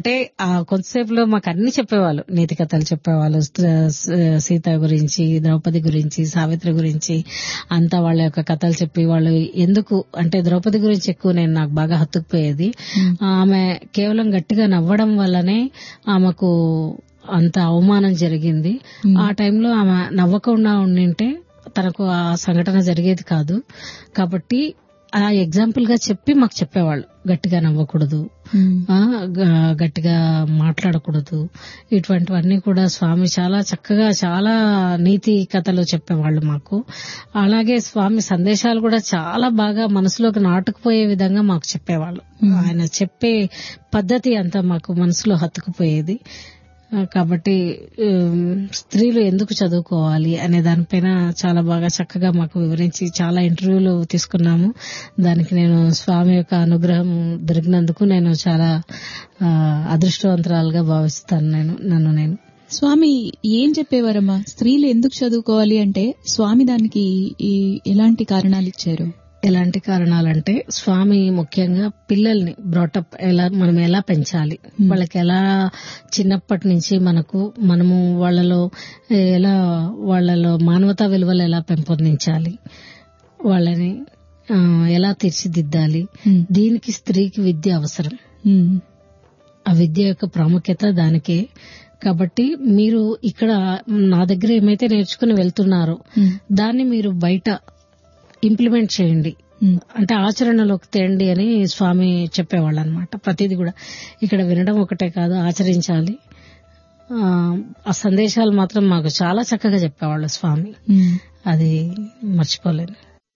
అంటే ఆ కొంతసేపులో మాకు అన్ని చెప్పేవాళ్ళు నీతి కథలు చెప్పేవాళ్ళు స్త్ర- స- సీత గురించి ద్రౌపది గురించి సావిత్రి గురించి అంతా వాళ్ళ యొక్క కథలు చెప్పి వాళ్ళు ఎందుకు అంటే ద్రౌపది గురించి ఎక్కువ నేను నాకు బాగా హత్తుకుపోయేది ఆమె కేవలం గట్టిగా నవ్వడం వల్లనే ఆమెకు అంత అవమానం జరిగింది ఆ టైంలో ఆమె నవ్వకుండా ఉండింటే తనకు ఆ సంఘటన జరిగేది కాదు కాబట్టి ఆ ఎగ్జాంపుల్ గా చెప్పి మాకు చెప్పేవాళ్ళు గట్టిగా నవ్వకూడదు ఆ, గ- గట్టిగా మాట్లాడకూడదు ఇటువంటివన్నీ కూడా స్వామి చాలా చక్కగా చాలా నీతి కథలు చెప్పేవాళ్ళు మాకు అలాగే స్వామి సందేశాలు కూడా చాలా బాగా మనసులోకి నాటుకుపోయే విధంగా మాకు చెప్పేవాళ్ళు ఆయన చెప్పే పద్ధతి అంతా మాకు మనసులో హత్తుకుపోయేది ఆ, కాబట్టి ఉమ్, స్త్రీలు ఎందుకు చదువుకోవాలి అనే దానిపైన చాలా బాగా చక్కగా మాకు వివరించి చాలా ఇంటర్వ్యూలు తీసుకున్నాము దానికి నేను స్వామి యొక్క అనుగ్రహం దొరికినందుకు నేను చాలా ఆ, అదృష్టవంతురాలుగా భావిస్తాను నేను నన్ను నేను స్వామి ఏం చెప్పేవారమ్మా స్త్రీలు ఎందుకు చదువుకోవాలి అంటే స్వామి దానికి ఈ ఎలాంటి కారణాలు ఇచ్చారు ఎలాంటి కారణాలంటే స్వామి ముఖ్యంగా పిల్లల్ని బ్రాటప్ ఎలా మనం ఎలా పెంచాలి వాళ్ళకి ఎలా చిన్నప్పటి నుంచి మనకు మనము వాళ్ళలో ఎలా వాళ్ళలో మానవతా విలువలు ఎలా పెంపొందించాలి వాళ్ళని ఆ, ఎలా తీర్చిదిద్దాలి ఉమ్, దీనికి స్త్రీకి విద్య అవసరం ఉమ్, ఆ విద్య యొక్క ప్రాముఖ్యత దానికే కాబట్టి మీరు ఇక్కడ నా దగ్గర ఏమైతే నేర్చుకుని వెళ్తున్నారో ఉమ్, దాన్ని మీరు బయట ఇంప్లిమెంట్ చేయండి ఉమ్, అంటే ఆచరణలోకి తేండి అని స్వామి చెప్పేవాళ్ళు అనమాట ప్రతిదీ కూడా ఇక్కడ వినడం ఒకటే కాదు ఆచరించాలి ఆ, ఆ సందేశాలు మాత్రం మాకు చాలా చక్కగా చెప్పేవాళ్ళు స్వామి ఉమ్. అది మర్చిపోలేను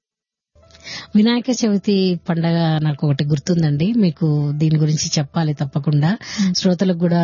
వినాయక చవితి పండగ నాకు ఒకటి గుర్తుందండి మీకు దీని గురించి చెప్పాలి తప్పకుండా శ్రోతలకు కూడా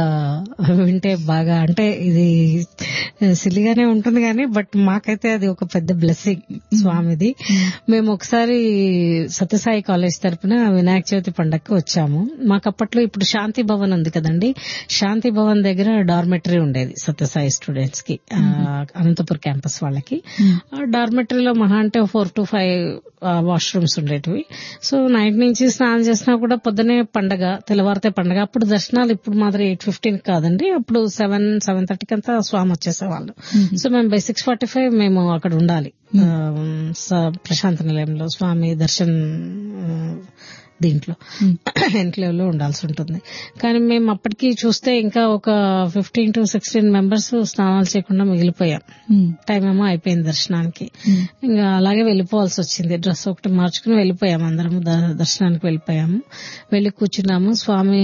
వింటే బాగా అంటే ఇది సిల్లిగానే ఉంటుంది కానీ బట్ మాకైతే అది ఒక పెద్ద బ్లెస్సింగ్ స్వామిది మేము ఒకసారి సత్యసాయి కాలేజ్ తరపున వినాయక చవితి పండగకి వచ్చాము మాకు అప్పట్లో ఇప్పుడు శాంతి భవన్ ఉంది కదండి శాంతి భవన్ దగ్గర డార్మెటరీ ఉండేది సత్యసాయి స్టూడెంట్స్ కి ఆ, అనంతపూర్ క్యాంపస్ వాళ్ళకి ఆ డార్మెటరీలో మహా అంటే ఫోర్ టు ఫైవ్ వాష్రూమ్స్ ఉండేటివి సో నైట్ నుంచి స్నానం చేసినా కూడా పొద్దునే పండగ తెల్లవారితే పండగ అప్పుడు దర్శనాలు ఇప్పుడు మాత్రం ఎయిట్ ఫిఫ్టీన్ కాదండి అప్పుడు సెవెన్ సెవెన్ థర్టీకి అంతా స్వామి వచ్చేసేవాళ్ళు సో మేము బై సిక్స్ ఫార్టీ ఫైవ్ మేము అక్కడ ఉండాలి ఆ, స- ప్రశాంత నిలయంలో స్వామి దర్శన్ ఆ, దీంట్లో ఎన్క్లేవ్ లో ఉండాల్సి ఉంటుంది కానీ మేము అప్పటికి చూస్తే ఇంకా ఒక ఫిఫ్టీన్ టు సిక్స్టీన్ మెంబర్స్ స్నానాలు చేయకుండా మిగిలిపోయాం ఉమ్, టైం ఏమో అయిపోయింది దర్శనానికి ఇంకా అలాగే వెళ్ళిపోవాల్సి వచ్చింది డ్రెస్ ఒకటి మార్చుకుని వెళ్ళిపోయాము అందరము ద- దర్శనానికి వెళ్ళిపోయాము వెళ్ళి కూర్చున్నాము స్వామి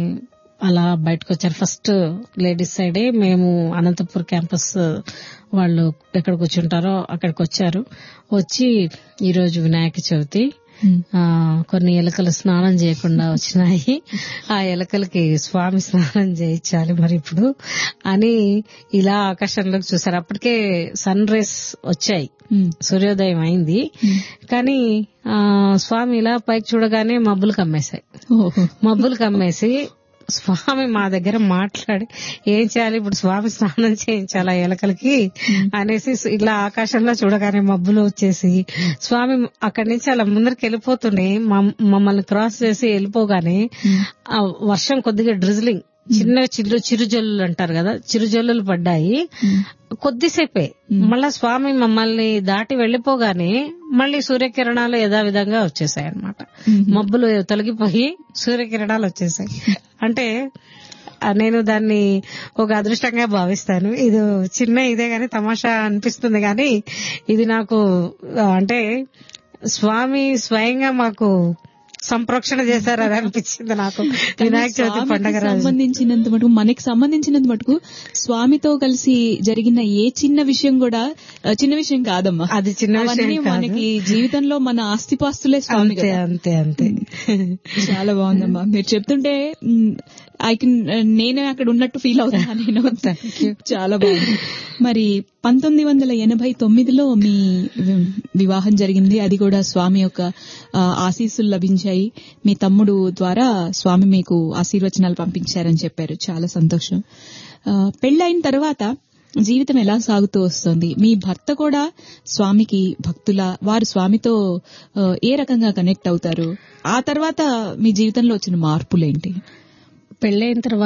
అలా బయటకు వచ్చారు ఫస్ట్ లేడీస్ సైడే మేము అనంతపూర్ క్యాంపస్ వాళ్ళు ఎక్కడ కూర్చుంటారో అక్కడికి వచ్చారు వచ్చి ఈ రోజు వినాయక చవితి ఉమ్. ఆ, కొన్ని ఎలకలు స్నానం చేయకుండా వచ్చినాయి ఆ ఎలకలకి స్వామి స్నానం చేయించాలి మరి ఇప్పుడు అని ఇలా ఆకాశంలోకి చూసారు అప్పటికే సన్ రేస్ వచ్చాయి ఉమ్, సూర్యోదయం అయింది కానీ ఆ స్వామి ఇలా పైకి చూడగానే మబ్బులు కమ్మేశాయి ఓహో. మబ్బులు కమ్మేసి స్వామి మా దగ్గర మాట్లాడి ఏం చేయాలి ఇప్పుడు స్వామి స్నానం చేయించాలా ఎలకలకి అనేసి ఇలా ఆకాశంలో చూడగానే మబ్బులు వచ్చేసి స్వామి అక్కడి నుంచి అలా ముందరికి వెళ్ళిపోతూనే మమ్- మమ్మల్ని క్రాస్ చేసి వెళ్ళిపోగానే ఆ వర్షం కొద్దిగా డ్రిజ్లింగ్ చిన్న చిరు చిరుజల్లులు అంటారు కదా చిరుజల్లులు పడ్డాయి కొద్దిసేపే మళ్ళా స్వామి మమ్మల్ని దాటి వెళ్లిపోగానే మళ్ళీ సూర్యకిరణాలు యథావిధంగా వచ్చేసాయి అనమాట మబ్బులు తొలగిపోయి సూర్యకిరణాలు వచ్చేసాయి అంటే ఆ, నేను దాన్ని ఒక అదృష్టంగా భావిస్తాను ఇది చిన్న ఇదే గాని తమాషా అనిపిస్తుంది గాని ఇది నాకు ఆ, అంటే స్వామి స్వయంగా మాకు సంప్రోక్షణ చేశారని అనిపించింది నాకు వినాయక చవితి స్వామికి పండగ రోజు సంబంధించినంత మటుకు మనకి సంబంధించినంత మటుకు స్వామితో కలిసి జరిగిన ఏ చిన్న విషయం కూడా ఆ, చిన్న విషయం కాదమ్మా అది చిన్న విషయం అవన్నీ కాదు. మనకి జీవితంలో మన ఆస్తిపాస్తులే స్వామి అంతే కదా అంతే అంతే చాలా బాగుందమ్మా మీరు చెప్తుంటే ఐ కెన్ నేనే అక్కడ ఉన్నట్టు ఫీల్ అవుతున్నా నేను చాలా బాగుంది మరి పంతొమ్మిది వందల ఎనభై తొమ్మిదిలో మీ వి- వివాహం జరిగింది అది కూడా స్వామి యొక్క ఆ, ఆశీస్సులు లభించాయి మీ తమ్ముడు ద్వారా స్వామి మీకు ఆశీర్వచనాలు పంపించారని చెప్పారు చాలా సంతోషం ఆ, పెళ్ళైన తర్వాత జీవితం ఎలా సాగుతూ వస్తుంది మీ భర్త కూడా స్వామికి భక్తుల వారు స్వామితో ఆ, ఏ రకంగా కనెక్ట్ అవుతారు ఆ తర్వాత మీ జీవితంలో వచ్చిన మార్పులేంటి పెళ్ళైన తర్వాత